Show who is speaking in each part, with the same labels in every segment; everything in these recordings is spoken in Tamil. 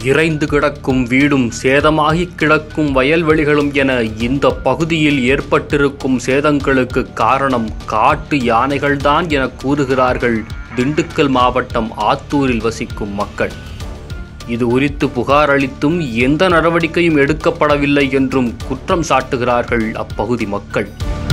Speaker 1: இறைந்து கிடக்கும் வீடும் சேதமாகி கிடக்கும் வயல்வெளிகளும் என இந்த பகுதியில் ஏற்பட்டிருக்கும் சேதங்களுக்கு காரணம் காட்டு யானைகள்தான் என கூறுகிறார்கள் திண்டுக்கல் மாவட்டம் ஆத்தூரில் வசிக்கும் மக்கள் இது குறித்து புகார் அளித்தும் எந்த நடவடிக்கையும் எடுக்கப்படவில்லை என்றும் குற்றம் சாட்டுகிறார்கள் அப்பகுதி மக்கள்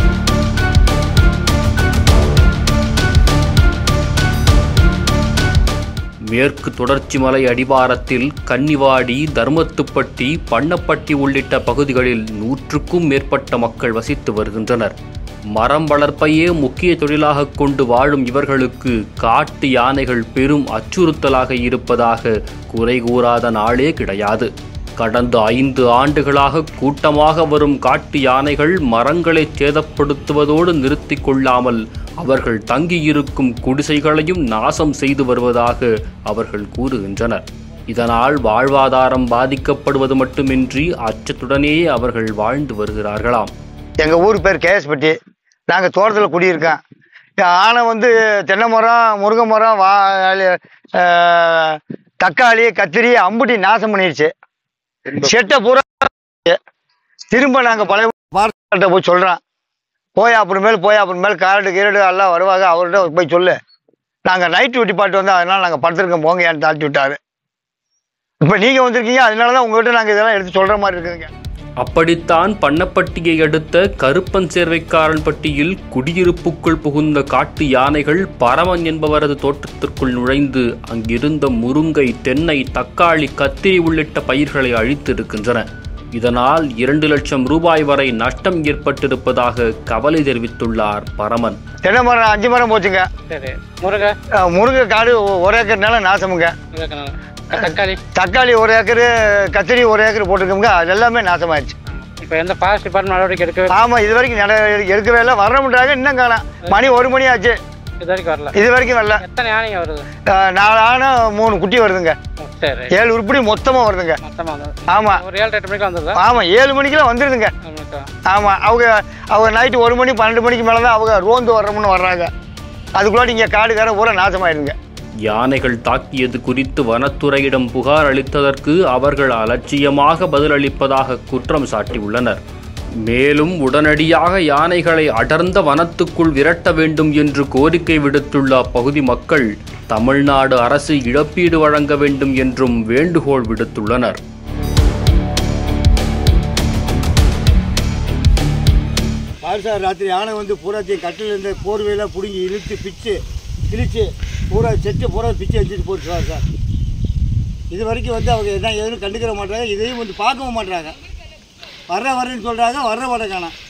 Speaker 1: மேற்கு தொடர்ச்சி மலை அடிவாரத்தில் கன்னிவாடி தர்மத்துப்பட்டி பண்ணப்பட்டி உள்ளிட்ட பகுதிகளில் நூற்றுக்கும் மேற்பட்ட மக்கள் வசித்து வருகின்றனர் மரம் வளர்ப்பையே முக்கிய தொழிலாக கொண்டு வாழும் இவர்களுக்கு காட்டு யானைகள் பெரும் அச்சுறுத்தலாக இருப்பதாக குறை கூறாத நாளே கிடையாது கடந்த ஐந்து ஆண்டுகளாக கூட்டமாக வரும் காட்டு யானைகள் மரங்களை சேதப்படுத்துவதோடு நிறுத்திக் கொள்ளாமல் அவர்கள் தங்கியிருக்கும் குடிசைகளையும் நாசம் செய்து வருவதாக அவர்கள் கூறுகின்றனர் இதனால் வாழ்வாதாரம் பாதிக்கப்படுவது மட்டுமின்றி அச்சத்துடனே அவர்கள் வாழ்ந்து வருகிறார்களாம்
Speaker 2: எங்கள் ஊர் பேர் கேஎஸ்பட்டி நாங்கள் தோட்டத்தில் குடியிருக்கோம் ஆனை வந்து தென்னை மரம் முருங்கை மரம் வா அஹ், தக்காளி கத்திரி அம்புட்டி நாசம் பண்ணிடுச்சு செட்டை பூரா திரும்ப நாங்கள் பழைய பார்க்கிட்ட போய் சொல்கிறோம் போய் அப்புறமேல் போய் அப்புறமேல் காரடு கீரடு எல்லாம் வருவாங்க அவர்கிட்ட போய் சொல்லு நாங்கள் நைட் டியூட்டி பாட்டு வந்தோம் அதனால நாங்கள் படுத்துருக்கோம் போங்க ஏன்னு தாழ்த்தி விட்டாரு இப்போ நீங்கள் வந்திருக்கீங்க அதனால தான் உங்கள்கிட்ட நாங்கள் இதெல்லாம் எடுத்து சொல்கிற மாதிரி இருக்குதுங்க
Speaker 1: அப்படித்தான் பண்ணப்பட்டியை அடுத்த கருப்பன் சேர்வைக்காரன்பட்டியில் குடியிருப்புக்குள் புகுந்த காட்டு யானைகள் பரமன் என்பவரது தோட்டத்திற்குள் நுழைந்து அங்கிருந்த முருங்கை தென்னை தக்காளி கத்திரி உள்ளிட்ட பயிர்களை அழித்திருக்கின்றன இதனால் இரண்டு லட்சம் ரூபாய் வரை நஷ்டம் ஏற்பட்டிருப்பதாக கவலை தெரிவித்துள்ளார் பரமன்
Speaker 2: தென்னை மரம் அஞ்சு மரம் போச்சுங்க
Speaker 3: சரி முருங்கை
Speaker 2: அஹ் முருங்கை காடு ஒ- ஒரு ஏக்கர் நிலம் நாசமுங்க
Speaker 3: முருங்கை தக்காளி
Speaker 2: தக்காளி ஒரு ஏக்கரு கத்திரி ஒரு ஏக்கர் போட்டிருக்கோங்க அது எல்லாமே நாசமாயிருச்சு
Speaker 3: இப்போ எந்த ஃபாரஸ்ட் டிபார்ட்மெண்ட் நடவடிக்கை எடுக்கவே
Speaker 2: ஆமாம் இது வரைக்கும் நட எடுக்கவே இல்லை வரமுன்றாங்க இன்னும் காணோம் மணி ஒரு மணி ஆச்சு
Speaker 3: இது வரைக்கும் வரல
Speaker 2: இது வரைக்கும் வரல
Speaker 3: எத்தனை யானைங்க வருது
Speaker 2: அஹ் நாலு ஆனா மூணு குட்டி வருதுங்க
Speaker 3: ஓ, சரி
Speaker 2: ஏழு உருப்படி மொத்தமாக வருதுங்க
Speaker 3: மொத்தமாக வந்து
Speaker 2: ஆமாம்
Speaker 3: ஒரு ஏழு எட்டு மணிக்கு வந்ததா
Speaker 2: ஆமாம் ஏழு மணிக்கெல்லாம் வந்துடுதுங்க
Speaker 3: நம்மளுக்கு
Speaker 2: ஆமாம் அவங்க அவங்க நைட்டு ஒரு மணி பன்னெண்டு மணிக்கு மேலே தான் அவங்க ரோந்து வர்றோம்னு வர்றாங்க அதுக்குள்ளாடி இங்கே காடுகார பூரா நாசமாயிருங்க
Speaker 1: யானைகள் தாக்கியது குறித்து வனத்துறையிடம் புகார் அளித்ததற்கு அவர்கள் அலட்சியமாக பதிலளிப்பதாக குற்றம் சாட்டியுள்ளனர் மேலும் உடனடியாக யானைகளை அடர்ந்த வனத்துக்குள் விரட்ட வேண்டும் என்று கோரிக்கை விடுத்துள்ள அப்பகுதி மக்கள் தமிழ்நாடு அரசு இழப்பீடு வழங்க வேண்டும் என்றும் வேண்டுகோள் விடுத்துள்ளனர்
Speaker 4: பாரு சார் ராத்திரி யானை வந்து பூராத்தையும் கட்டில் இருந்த போர்வையெல்லாம் பிடுங்கி இழுத்து பிச்சு கிழிச்சு பூரா செட்டு பூரா பிச்சு வச்சுட்டு போட்டுருவார் சார் இது வரைக்கும் வந்து அவங்க என்ன ஏதுன்னு கண்டுக்கிற மாட்டாங்க இதையும் வந்து பார்க்கவும் மாட்றாங்க வர்ற வரேன்னு சொல்கிறாங்க வர்ற வர காணோம்